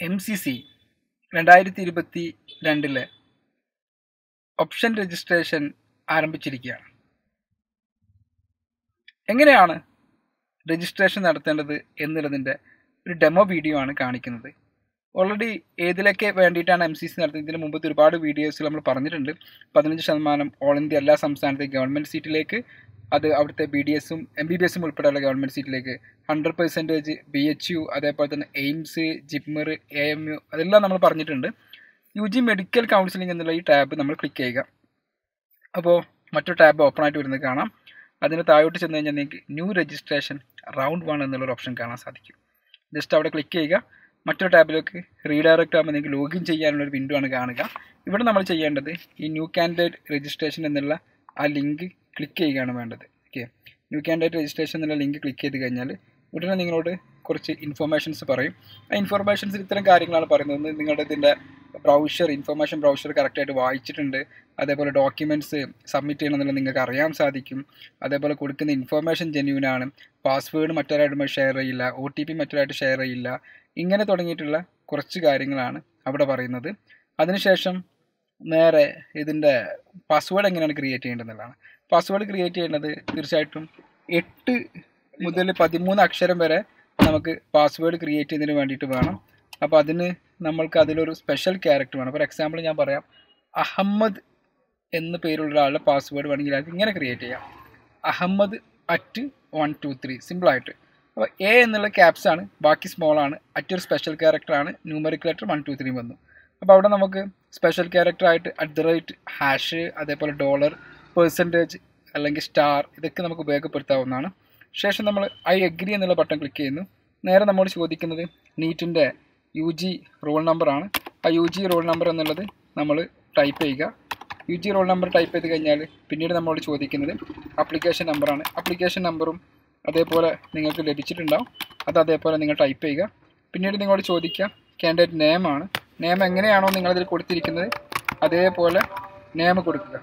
M C C രണ്ടായിരത്തി ഇരുപത്തി രണ്ടിലെ ഓപ്ഷൻ രജിസ്ട്രേഷൻ ആരംഭിച്ചിരിക്കുകയാണ് എങ്ങനെയാണ് രജിസ്ട്രേഷൻ നടത്തേണ്ടത് എന്നുള്ളതിൻ്റെ ഒരു ഡെമോ വീഡിയോ ആണ് കാണിക്കുന്നത് ഓൾറെഡി ഏതിലൊക്കെ വേണ്ടിയിട്ടാണ് എം സി സി നടത്തുന്നത് ഇതിന് മുമ്പത്തെ ഒരുപാട് വീഡിയോസിൽ നമ്മൾ പറഞ്ഞിട്ടുണ്ട് പതിനഞ്ച് ശതമാനം ഓൾ ഇന്ത്യ എല്ലാ സംസ്ഥാനത്തെ ഗവൺമെൻറ് സീറ്റിലേക്ക് അത് അവിടുത്തെ ബി ഡി എസും എം ബി ബി എസും ഉൾപ്പെടെയുള്ള ഗവൺമെൻറ് സീറ്റിലേക്ക് hundred percentage B H U അതേപോലെ തന്നെ AIIMS JIPMER A M U അതെല്ലാം നമ്മൾ പറഞ്ഞിട്ടുണ്ട് യു ജി മെഡിക്കൽ കൗൺസിലിംഗ് എന്നുള്ള ഈ ടാബ് നമ്മൾ ക്ലിക്ക് ചെയ്യുക അപ്പോൾ മറ്റൊരു ടാബ് ഓപ്പൺ ആയിട്ട് വരുന്നത് കാണാം അതിന് താഴോട്ട് ചെന്ന് കഴിഞ്ഞാൽ നിങ്ങൾക്ക് ന്യൂ രജിസ്ട്രേഷൻ റൗണ്ട് വൺ എന്നുള്ളൊരു ഓപ്ഷൻ കാണാൻ സാധിക്കും ജസ്റ്റ് അവിടെ ക്ലിക്ക് ചെയ്യുക മറ്റൊരു ടാബിലേക്ക് റീഡയറക്റ്റ് ആകുമ്പോൾ നിങ്ങൾക്ക് ലോഗിൻ ചെയ്യാനുള്ളൊരു വിൻഡോ ആണ് കാണുക ഇവിടെ നമ്മൾ ചെയ്യേണ്ടത് ഈ ന്യൂ കാൻഡിഡേറ്റ് രജിസ്ട്രേഷൻ എന്നുള്ള ആ ലിങ്ക് ക്ലിക്ക് ചെയ്യുകയാണ് വേണ്ടത് ഓക്കെ ന്യൂ കാൻഡിഡേറ്റ് രജിസ്ട്രേഷൻ എന്നുള്ള ലിങ്ക് ക്ലിക്ക് ചെയ്ത് കഴിഞ്ഞാൽ ഉടനെ നിങ്ങളോട് കുറച്ച് ഇൻഫർമേഷൻസ് പറയും ആ ഇൻഫർമേഷൻസിൽ ഇത്തരം കാര്യങ്ങളാണ് പറയുന്നത് ഒന്ന് നിങ്ങളുടെ ഇതിൻ്റെ ബ്രൗഷർ ഇൻഫർമേഷൻ ബ്രൗഷർ കറക്റ്റായിട്ട് വായിച്ചിട്ടുണ്ട് അതേപോലെ ഡോക്യുമെൻറ്റ്സ് സബ്മിറ്റ് ചെയ്യണമെന്നുള്ളത് നിങ്ങൾക്ക് അറിയാൻ സാധിക്കും അതേപോലെ കൊടുക്കുന്ന ഇൻഫർമേഷൻ ജെന്യൂൻ ആണ് പാസ്വേഡ് മറ്റൊരായിട്ട് ഷെയർ ചെയ്യില്ല ഒ ടി പി മറ്റൊരായിട്ട് ഷെയർ ചെയ്യില്ല ഇങ്ങനെ തുടങ്ങിയിട്ടുള്ള കുറച്ച് കാര്യങ്ങളാണ് അവിടെ പറയുന്നത് അതിനുശേഷം നേരെ ഇതിൻ്റെ പാസ്വേഡ് എങ്ങനെയാണ് ക്രിയേറ്റ് ചെയ്യേണ്ടതെന്നുള്ളതാണ് പാസ്വേഡ് ക്രിയേറ്റ് ചെയ്യേണ്ടത് തീർച്ചയായിട്ടും എട്ട് മുതൽ പതിമൂന്ന് അക്ഷരം വരെ നമുക്ക് പാസ്വേഡ് ക്രിയേറ്റ് ചെയ്യുന്നതിന് വേണ്ടിയിട്ട് വേണം അപ്പോൾ അതിന് നമ്മൾക്ക് അതിലൊരു സ്പെഷ്യൽ ക്യാരക്ടർ വേണം ഫോർ എക്സാമ്പിൾ ഞാൻ പറയാം അഹമ്മദ് എന്ന പേരുള്ള ഒരാളുടെ പാസ്വേഡ് വേണമെങ്കിൽ അത് ഇങ്ങനെ ക്രിയേറ്റ് ചെയ്യാം Ahmed at one two three സിമ്പിളായിട്ട് അപ്പോൾ എ എന്നുള്ള ക്യാപ്സ് ആണ് ബാക്കി സ്മോൾ ആണ് അറ്റ് ഒരു സ്പെഷ്യൽ ക്യാരക്ടറാണ് numeric letter one two three വന്നു അപ്പോൾ അവിടെ നമുക്ക് സ്പെഷ്യൽ ക്യാരക്ടറായിട്ട് അറ്റ് ദ റേറ്റ് ഹാഷ് അതേപോലെ ഡോളർ പേഴ്സൻറ്റേജ് അല്ലെങ്കിൽ സ്റ്റാർ ഇതൊക്കെ നമുക്ക് ഉപയോഗപ്പെടുത്താവുന്നതാണ് ശേഷം നമ്മൾ ഐ എഗ്രി എന്നുള്ള ബട്ടൺ ക്ലിക്ക് ചെയ്യുന്നു നേരെ നമ്മോട് ചോദിക്കുന്നത് നീറ്റിൻ്റെ യു ജി റോൾ നമ്പറാണ് ആ യു ജി റോൾ നമ്പർ എന്നുള്ളത് നമ്മൾ ടൈപ്പ് ചെയ്യുക U G roll number type ചെയ്ത് കഴിഞ്ഞാൽ പിന്നീട് നമ്മളോട് ചോദിക്കുന്നത് ആപ്ലിക്കേഷൻ നമ്പറാണ് ആപ്ലിക്കേഷൻ നമ്പറും അതേപോലെ നിങ്ങൾക്ക് ലഭിച്ചിട്ടുണ്ടാവും അത് അതേപോലെ നിങ്ങൾ ടൈപ്പ് ചെയ്യുക പിന്നീട് നിങ്ങളോട് ചോദിക്കുക കാൻഡിഡേറ്റ് നെയിമാണ് നെയിം എങ്ങനെയാണോ നിങ്ങളതിൽ കൊടുത്തിരിക്കുന്നത് അതേപോലെ നെയിം കൊടുക്കുക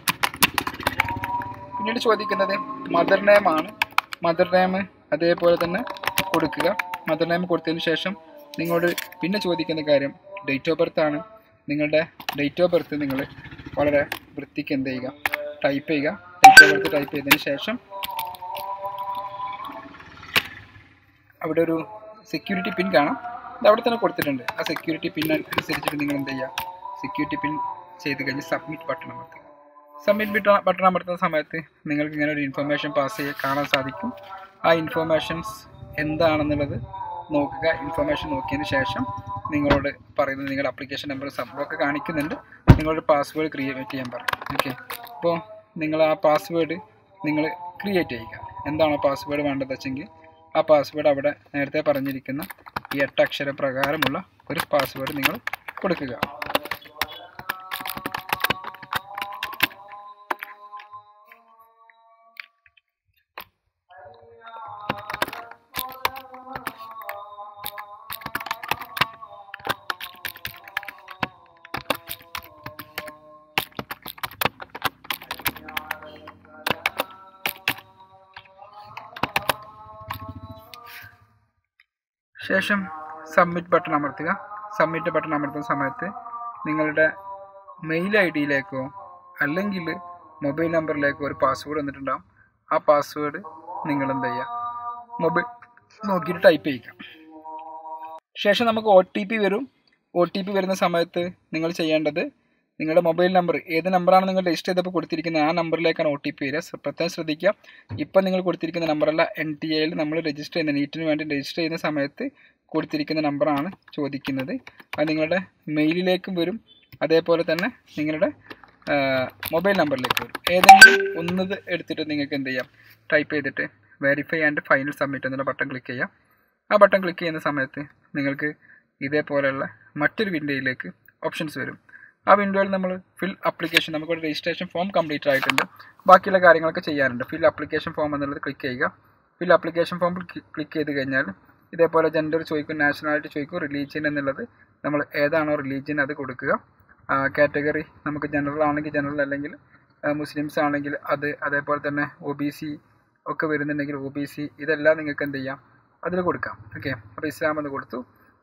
പിന്നീട് ചോദിക്കുന്നത് മദർ നെയിമാണ് മദർ നെയിം അതേപോലെ തന്നെ കൊടുക്കുക മദർ നെയിം കൊടുത്തതിന് ശേഷം നിങ്ങളോട് പിന്നെ ചോദിക്കുന്ന കാര്യം ഡേറ്റ് ഓഫ് ബർത്ത് ആണ് നിങ്ങളുടെ ഡേറ്റ് ഓഫ് ബർത്ത് നിങ്ങൾ വളരെ വൃത്തിക്ക് എന്ത് ചെയ്യുക ടൈപ്പ് ചെയ്യുക ഡേറ്റ് ഓഫ് ബർത്ത് ടൈപ്പ് ചെയ്തതിന് ശേഷം അവിടെ ഒരു സെക്യൂരിറ്റി പിൻ കാണാം അത് അവിടെ തന്നെ കൊടുത്തിട്ടുണ്ട് ആ സെക്യൂരിറ്റി പിൻ അനുസരിച്ചിട്ട് നിങ്ങൾ എന്ത് ചെയ്യുക സെക്യൂരിറ്റി പിൻ ചെയ്ത് കഴിഞ്ഞ് സബ്മിറ്റ് ബട്ടൺ അമർത്തുക സബ്മിറ്റ് ബട്ടൺ ബട്ടൺ അമർത്തുന്ന സമയത്ത് നിങ്ങൾക്ക് ഇങ്ങനെ ഒരു ഇൻഫർമേഷൻ പാസ് ചെയ്യാൻ കാണാൻ സാധിക്കും ആ ഇൻഫർമേഷൻസ് എന്താണെന്നുള്ളത് നോക്കുക ഇൻഫർമേഷൻ നോക്കിയതിന് ശേഷം നിങ്ങളോട് പറയുന്നത് നിങ്ങളുടെ അപ്ലിക്കേഷൻ നമ്പർ സംഭവമൊക്കെ കാണിക്കുന്നുണ്ട് നിങ്ങളോട് പാസ്വേഡ് ക്രിയേറ്റ് ചെയ്യാൻ പറയും ഓക്കെ അപ്പോൾ നിങ്ങൾ ആ പാസ്വേഡ് നിങ്ങൾ ക്രിയേറ്റ് ചെയ്യുക എന്താണോ പാസ്വേഡ് വേണ്ടത് വെച്ചെങ്കിൽ ആ പാസ്വേഡ് അവിടെ നേരത്തെ പറഞ്ഞിരിക്കുന്ന ഈ എട്ട് അക്ഷര പ്രകാരമുള്ള ഒരു പാസ്വേഡ് നിങ്ങൾ കൊടുക്കുക ശേഷം സബ്മിറ്റ് ബട്ടൺ അമർത്തുക സബ്മിറ്റ് ബട്ടൺ അമർത്തുന്ന സമയത്ത് നിങ്ങളുടെ മെയിൽ ഐ ഡിയിലേക്കോ അല്ലെങ്കിൽ മൊബൈൽ നമ്പറിലേക്കോ ഒരു പാസ്വേഡ് വന്നിട്ടുണ്ടാകും ആ പാസ്വേഡ് നിങ്ങൾ എന്ത് ചെയ്യുക മൊബൈൽ നോക്കിയിട്ട് ടൈപ്പ് ചെയ്യുക ശേഷം നമുക്ക് ഒ ടി പി വരും ഒ ടി പി വരുന്ന സമയത്ത് നിങ്ങൾ ചെയ്യേണ്ടത് നിങ്ങളുടെ മൊബൈൽ നമ്പർ ഏത് നമ്പറാണ് നിങ്ങൾ രജിസ്റ്റർ ചെയ്തപ്പോൾ കൊടുത്തിരിക്കുന്നത് ആ നമ്പറിലേക്കാണ് ഒ ടി പി വരിക ശ്ര- പ്രത്യേകം ശ്രദ്ധിക്കുക ഇപ്പം നിങ്ങൾ കൊടുത്തിരിക്കുന്ന നമ്പറല്ല എൻ ടി എയിൽ നമ്മൾ രജിസ്റ്റർ ചെയ്യുന്ന നീറ്റിന് വേണ്ടി രജിസ്റ്റർ ചെയ്യുന്ന സമയത്ത് കൊടുത്തിരിക്കുന്ന നമ്പറാണ് ചോദിക്കുന്നത് അത് നിങ്ങളുടെ മെയിലിലേക്കും വരും അതേപോലെ തന്നെ നിങ്ങളുടെ മൊബൈൽ നമ്പറിലേക്ക് വരും ഏതെങ്കിലും ഒന്നത് എടുത്തിട്ട് നിങ്ങൾക്ക് എന്ത് ചെയ്യാം ടൈപ്പ് ചെയ്തിട്ട് വെരിഫൈ ആൻഡ് ഫൈനൽ സബ്മിറ്റ് എന്നുള്ള ബട്ടൺ ക്ലിക്ക് ചെയ്യാം ആ ബട്ടൺ ക്ലിക്ക് ചെയ്യുന്ന സമയത്ത് നിങ്ങൾക്ക് ഇതേപോലെയുള്ള മറ്റൊരു വിൻഡോയിലേക്ക് ഓപ്ഷൻസ് വരും ആ വിൻഡോയിൽ നമ്മൾ ഫിൽ അപ്ലിക്കേഷൻ നമുക്കൊരു രജിസ്ട്രേഷൻ ഫോം കംപ്ലീറ്റ് ആയിട്ടുണ്ട് ബാക്കിയുള്ള കാര്യങ്ങളൊക്കെ ചെയ്യാറുണ്ട് ഫിൽ അപ്ലിക്കേഷൻ ഫോം എന്നുള്ളത് ക്ലിക്ക് ചെയ്യുക ഫിൽ അപ്ലിക്കേഷൻ ഫോം ക്ലിക്ക് ചെയ്ത് കഴിഞ്ഞാൽ ഇതേപോലെ ജെൻഡർ ചോദിക്കും നാഷണാലിറ്റി ചോദിക്കും റിലീജിയൻ എന്നുള്ളത് നമ്മൾ ഏതാണോ റിലീജിയൻ അത് കൊടുക്കുക കാറ്റഗറി നമുക്ക് ജനറൽ ആണെങ്കിൽ ജനറൽ അല്ലെങ്കിൽ മുസ്ലിംസ് ആണെങ്കിൽ അത് അതേപോലെ തന്നെ ഒ ബി സി ഒക്കെ വരുന്നുണ്ടെങ്കിൽ ഒ ബി സി ഇതെല്ലാം നിങ്ങൾക്ക് എന്ത് ചെയ്യാം അതിൽ കൊടുക്കാം ഓക്കെ അപ്പോൾ ഇസ്ലാം എന്ന് കൊടുത്തു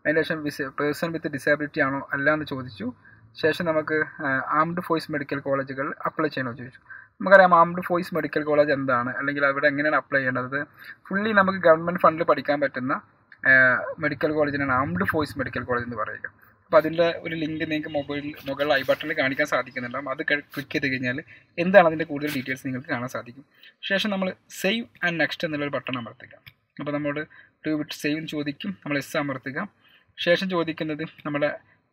അതിന് ശേഷം വിസ് പേഴ്സൺ വിത്ത് ഡിസബിലിറ്റി ആണോ അല്ല എന്ന് ചോദിച്ചു ശേഷം നമുക്ക് ആംഡ് ഫോഴ്സ് മെഡിക്കൽ കോളേജുകൾ അപ്ലൈ ചെയ്യണമെന്ന് ചോദിച്ചു നമുക്കറിയാം ആംഡ് ഫോഴ്സ് മെഡിക്കൽ കോളേജ് എന്താണ് അല്ലെങ്കിൽ അവിടെ എങ്ങനെയാണ് അപ്ലൈ ചെയ്യേണ്ടത് ഫുള്ളി നമുക്ക് ഗവൺമെൻറ് ഫണ്ടിൽ പഠിക്കാൻ പറ്റുന്ന മെഡിക്കൽ കോളേജിനാണ് ആംഡ് ഫോഴ്സ് മെഡിക്കൽ കോളേജ് എന്ന് പറയുക അപ്പോൾ അതിൻ്റെ ഒരു ലിങ്ക് നിങ്ങൾക്ക് മൊബൈൽ മുകളിൽ ഐ ബട്ടണിൽ കാണിക്കാൻ സാധിക്കുന്നുണ്ടാവും അത് ക്ലിക്ക് ചെയ്ത് കഴിഞ്ഞാൽ എന്താണ് അതിൻ്റെ കൂടുതൽ ഡീറ്റെയിൽസ് നിങ്ങൾക്ക് കാണാൻ സാധിക്കും ശേഷം നമ്മൾ സേവ് ആൻഡ് നെക്സ്റ്റ് എന്നുള്ളൊരു ബട്ടൺ അമർത്തുക അപ്പോൾ നമ്മോട് ടു വിട്ട് സേവ് ചോദിക്കും നമ്മൾ എസ് അമർത്തുക ശേഷം ചോദിക്കുന്നത് നമ്മുടെ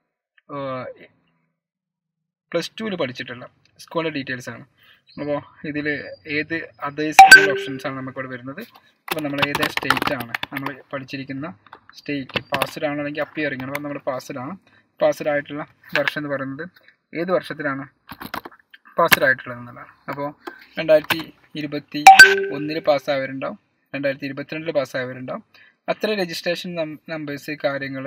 പ്ലസ് ടുവിൽ പഠിച്ചിട്ടുള്ള സ്കൂളിൻ്റെ ഡീറ്റെയിൽസ് ആണ് അപ്പോൾ ഇതിൽ ഏത് അതേഴ്സ് ഓപ്ഷൻസ് ആണ് നമുക്കിവിടെ വരുന്നത് അപ്പോൾ നമ്മൾ ഏത് സ്റ്റേറ്റ് ആണ് നമ്മൾ പഠിച്ചിരിക്കുന്ന സ്റ്റേറ്റ് പാസ്ഡ് ആണോ അല്ലെങ്കിൽ അപ്പിയറിംഗ് ആണ് അപ്പോൾ നമ്മൾ പാസ്ഡ് ആണ് പാസ്ഡ് ആയിട്ടുള്ള വർഷം എന്ന് പറയുന്നത് ഏത് വർഷത്തിലാണ് പാസ്ഡ് ആയിട്ടുള്ളത് എന്നുള്ളതാണ് അപ്പോൾ രണ്ടായിരത്തി ഇരുപത്തി ഒന്നിൽ പാസ്സായവരുണ്ടാവും രണ്ടായിരത്തി ഇരുപത്തിരണ്ടിൽ പാസ്സായവരുണ്ടാവും അത്ര രജിസ്ട്രേഷൻ നമ്പേഴ്സ് കാര്യങ്ങൾ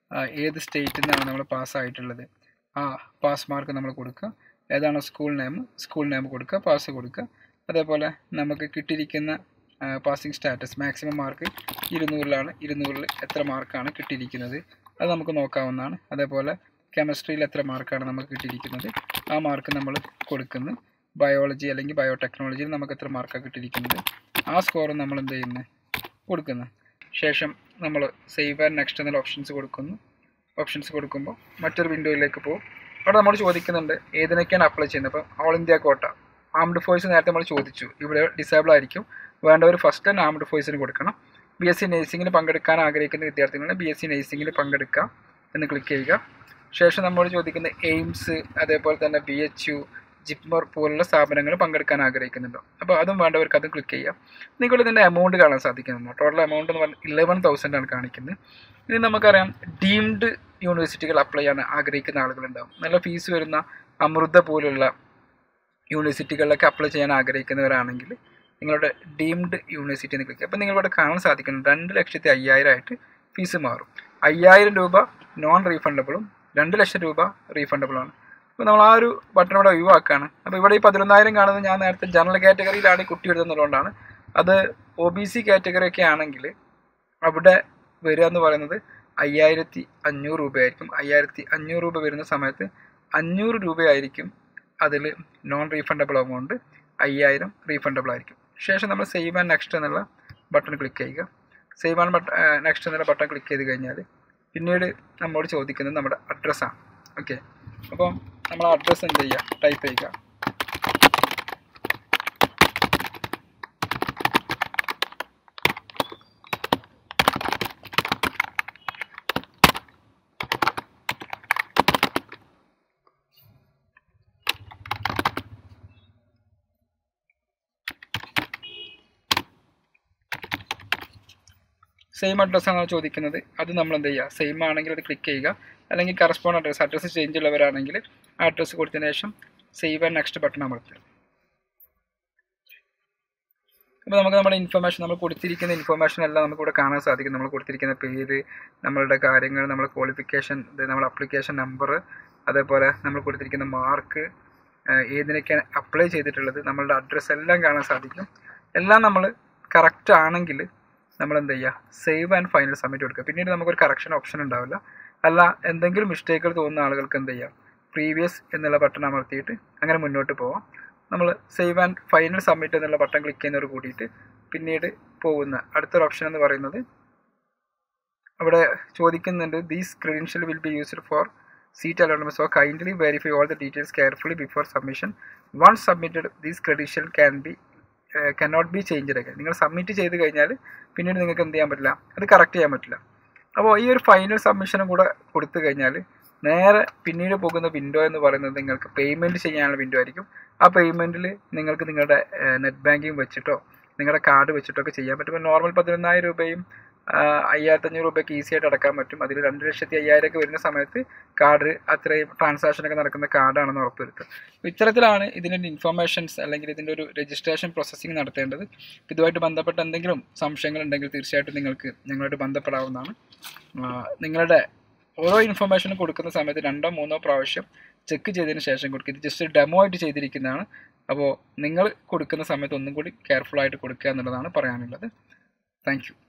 ഏത് സ്റ്റേറ്റിൽ നിന്നാണ് നമ്മൾ പാസ്സായിട്ടുള്ളത് ആ പാസ് മാർക്ക് നമ്മൾ കൊടുക്കുക ഏതാണോ സ്കൂൾ നെയിം സ്കൂൾ നെയിം കൊടുക്കുക പാസ് കൊടുക്കുക അതേപോലെ നമുക്ക് കിട്ടിയിരിക്കുന്ന പാസിംഗ് സ്റ്റാറ്റസ് മാക്സിമം മാർക്ക് ഇരുന്നൂറിലാണ് ഇരുന്നൂറിൽ എത്ര മാർക്കാണ് കിട്ടിയിരിക്കുന്നത് അത് നമുക്ക് നോക്കാവുന്നതാണ് അതേപോലെ കെമിസ്ട്രിയിൽ എത്ര മാർക്കാണ് നമുക്ക് കിട്ടിയിരിക്കുന്നത് ആ മാർക്ക് നമ്മൾ കൊടുക്കുന്നു ബയോളജി അല്ലെങ്കിൽ ബയോടെക്നോളജിയിൽ നമുക്ക് എത്ര മാർക്കാണ് കിട്ടിയിരിക്കുന്നത് ആ സ്കോർ നമ്മൾ എന്ത് ചെയ്യുന്നു കൊടുക്കുന്നു ശേഷം നമ്മൾ സേവ് ആൻഡ് നെക്സ്റ്റ് എന്നുള്ള ഓപ്ഷൻസ് കൊടുക്കുന്നു ഓപ്ഷൻസ് കൊടുക്കുമ്പോൾ മറ്റൊരു വിൻഡോയിലേക്ക് പോകും അവിടെ നമ്മൾ ചോദിക്കുന്നുണ്ട് ഏതിനൊക്കെയാണ് അപ്ലൈ ചെയ്യുന്നത് അപ്പം all India quota armed force നേരത്തെ നമ്മൾ ചോദിച്ചു ഇവിടെ ഡിസേബിൾ ആയിരിക്കും വേണ്ടവർ ഫസ്റ്റ് തന്നെ ആംഡ് ഫോഴ്സിന് കൊടുക്കണം ബി എസ് സി നഴ്സിംഗിന് പങ്കെടുക്കാൻ ആഗ്രഹിക്കുന്ന വിദ്യാർത്ഥികളാണ് ബി എസ് സി നഴ്സിംഗിന് പങ്കെടുക്കാം എന്ന് ക്ലിക്ക് ചെയ്യുക ശേഷം നമ്മൾ ചോദിക്കുന്ന എയിംസ് അതേപോലെ തന്നെ ബി എച്ച് യു ജിപ്മർ പോലുള്ള സ്ഥാപനങ്ങൾ പങ്കെടുക്കാൻ ആഗ്രഹിക്കുന്നുണ്ടോ അപ്പോൾ അതും വേണ്ടവർക്ക് അതും ക്ലിക്ക് ചെയ്യാം നിങ്ങൾക്ക് ഇതിൻ്റെ എമൗണ്ട് കാണാൻ സാധിക്കുന്നു ടോട്ടൽ എമൗണ്ട് എന്ന് പറഞ്ഞാൽ ഇലവൻ തൗസൻഡ് ആണ് കാണിക്കുന്നത് ഇനി നമുക്കറിയാം ഡീംഡ് യൂണിവേഴ്സിറ്റികൾ അപ്ലൈ ചെയ്യാൻ ആഗ്രഹിക്കുന്ന ആളുകളുണ്ടാവും നല്ല ഫീസ് വരുന്ന അമൃത പോലുള്ള യൂണിവേഴ്സിറ്റികളിലൊക്കെ അപ്ലൈ ചെയ്യാൻ ആഗ്രഹിക്കുന്നവരാണെങ്കിൽ നിങ്ങളുടെ ഡീംഡ് യൂണിവേഴ്സിറ്റി എന്ന് ക്ലിക്ക് അപ്പോൾ നിങ്ങളിവിടെ കാണാൻ സാധിക്കുന്നു രണ്ട് ലക്ഷത്തി അയ്യായിരം ആയിട്ട് ഫീസ് മാറും അയ്യായിരം രൂപ നോൺ റീഫണ്ടബിളും രണ്ട് ലക്ഷം രൂപ റീഫണ്ടബിളാണ് അപ്പോൾ നമ്മൾ ആ ഒരു ബട്ടൺ ഇവിടെ ഒഴിവാക്കുകയാണ് അപ്പോൾ ഇവിടെ ഈ പതിനൊന്നായിരം കാണുന്നത് ഞാൻ നേരത്തെ ജനറൽ കാറ്റഗറിയിലാണ് ഈ കുട്ടി എഴുതുന്നതുകൊണ്ടാണ് അത് ഒ ബി സി കാറ്റഗറി ഒക്കെ ആണെങ്കിൽ അവിടെ വരിക എന്ന് പറയുന്നത് അയ്യായിരത്തി അഞ്ഞൂറ് രൂപയായിരിക്കും അയ്യായിരത്തി അഞ്ഞൂറ് രൂപ വരുന്ന സമയത്ത് അഞ്ഞൂറ് രൂപയായിരിക്കും അതിൽ നോൺ റീഫണ്ടബിൾ എമൗണ്ട് അയ്യായിരം റീഫണ്ടബിൾ ആയിരിക്കും ശേഷം നമ്മൾ സേവ് ആൻഡ് നെക്സ്റ്റ് എന്നുള്ള ബട്ടൺ ക്ലിക്ക് ചെയ്യുക സേവ് ആൻഡ് ബട്ടൺ നെക്സ്റ്റ് എന്നുള്ള ബട്ടൺ ക്ലിക്ക് ചെയ്ത് കഴിഞ്ഞാൽ പിന്നീട് നമ്മോട് ചോദിക്കുന്നത് നമ്മുടെ അഡ്രസ്സാണ് ഓക്കെ അപ്പോൾ നമ്മൾ അഡ്രസ്സ് എന്ത് ചെയ്യുക ടൈപ്പ് ചെയ്യുക സെയിം അഡ്രസ്സാണ് ചോദിക്കുന്നത് അത് നമ്മൾ എന്ത് ചെയ്യുക സെയിം ആണെങ്കിൽ അത് ക്ലിക്ക് ചെയ്യുക അല്ലെങ്കിൽ കറസ്പോണ്ട് അഡ്രസ്സ് അഡ്രസ്സ് ചേഞ്ച് ഉള്ളവരാണെങ്കിൽ ആ അഡ്രസ്സ് കൊടുത്തതിന് ശേഷം സേവ് ആൻഡ് നെക്സ്റ്റ് ബട്ടൺ അമർത്തുക അപ്പോൾ നമുക്ക് നമ്മുടെ ഇൻഫർമേഷൻ നമ്മൾ കൊടുത്തിരിക്കുന്ന ഇൻഫർമേഷൻ എല്ലാം നമുക്ക് ഇവിടെ കാണാൻ സാധിക്കും നമ്മൾ കൊടുത്തിരിക്കുന്ന പേര് നമ്മളുടെ കാര്യങ്ങൾ നമ്മുടെ ക്വാളിഫിക്കേഷൻ നമ്മുടെ അപ്ലിക്കേഷൻ നമ്പർ അതേപോലെ നമ്മൾ കൊടുത്തിരിക്കുന്ന മാർക്ക് ഏതിനൊക്കെയാണ് അപ്ലൈ ചെയ്തിട്ടുള്ളത് നമ്മളുടെ അഡ്രസ്സ് എല്ലാം കാണാൻ സാധിക്കും എല്ലാം നമ്മൾ കറക്റ്റ് ആണെങ്കിൽ നമ്മൾ എന്ത് ചെയ്യുക സേവ് ആൻഡ് ഫൈനൽ സബ്മിറ്റ് കൊടുക്കുക പിന്നീട് നമുക്കൊരു കറക്ഷൻ ഓപ്ഷൻ ഉണ്ടാവില്ല അല്ല എന്തെങ്കിലും മിസ്റ്റേക്കുകൾ തോന്നുന്ന ആളുകൾക്ക് എന്ത് ചെയ്യാം പ്രീവിയസ് എന്നുള്ള ബട്ടൺ അമർത്തിയിട്ട് അങ്ങനെ മുന്നോട്ട് പോവാം നമ്മൾ സേവ് ആൻഡ് ഫൈനൽ സബ്മിറ്റ് എന്നുള്ള ബട്ടൺ ക്ലിക്ക് ചെയ്യുന്നതോട് കൂടിയിട്ട് പിന്നീട് പോകുന്ന അടുത്തൊരു ഓപ്ഷൻ എന്ന് പറയുന്നത് അവിടെ ചോദിക്കുന്നുണ്ട് these credential will be used for seat allotment so kindly verify all the details carefully before submission once submitted these credential can be cannot be change ഒക്കെ നിങ്ങൾ സബ്മിറ്റ് ചെയ്ത് കഴിഞ്ഞാൽ പിന്നീട് നിങ്ങൾക്ക് എന്ത് ചെയ്യാൻ പറ്റില്ല അത് കറക്റ്റ് ചെയ്യാൻ പറ്റില്ല അപ്പോൾ ഈ ഒരു ഫൈനൽ സബ്മിഷനും കൂടെ കൊടുത്തു കഴിഞ്ഞാൽ നേരെ പിന്നീട് പോകുന്ന വിൻഡോ എന്ന് പറയുന്നത് നിങ്ങൾക്ക് പേയ്മെൻറ്റ് ചെയ്യാനുള്ള വിൻഡോ ആയിരിക്കും ആ പേയ്മെൻറ്റിൽ നിങ്ങൾക്ക് നിങ്ങളുടെ നെറ്റ് ബാങ്കിങ് വെച്ചിട്ടോ നിങ്ങളുടെ കാർഡ് വെച്ചിട്ടോ ഒക്കെ ചെയ്യാൻ പറ്റും നോർമൽ പതിനൊന്നായിരം രൂപയും അയ്യായിരത്തഞ്ഞൂറ് രൂപയ്ക്ക് ഈസി ആയിട്ട് അടക്കാൻ പറ്റും അതിൽ രണ്ട് ലക്ഷത്തി അയ്യായിരം ഒക്കെ വരുന്ന സമയത്ത് കാർഡ് അത്രയും ട്രാൻസാക്ഷനൊക്കെ നടക്കുന്ന കാർഡാണെന്ന് ഉറപ്പുവരുത്തുക അപ്പോൾ ഇത്തരത്തിലാണ് ഇതിൻ്റെ ഇൻഫർമേഷൻസ് അല്ലെങ്കിൽ ഇതിൻ്റെ ഒരു രജിസ്ട്രേഷൻ പ്രോസസ്സിംഗ് നടത്തേണ്ടത് ഇതുമായിട്ട് ബന്ധപ്പെട്ട എന്തെങ്കിലും സംശയങ്ങൾ ഉണ്ടെങ്കിൽ തീർച്ചയായിട്ടും നിങ്ങൾക്ക് ഞങ്ങളായിട്ട് ബന്ധപ്പെടാവുന്നതാണ് നിങ്ങളുടെ ഓരോ ഇൻഫർമേഷനും കൊടുക്കുന്ന സമയത്ത് രണ്ടോ മൂന്നോ പ്രാവശ്യം ചെക്ക് ചെയ്തതിന് ശേഷം കൊടുക്കുക ഇത് ജസ്റ്റ് ഡെമോ ആയിട്ട് ചെയ്തിരിക്കുന്നതാണ് അപ്പോൾ നിങ്ങൾ കൊടുക്കുന്ന സമയത്ത് ഒന്നും കൂടി കെയർഫുൾ ആയിട്ട് കൊടുക്കുക എന്നുള്ളതാണ് പറയാനുള്ളത് താങ്ക്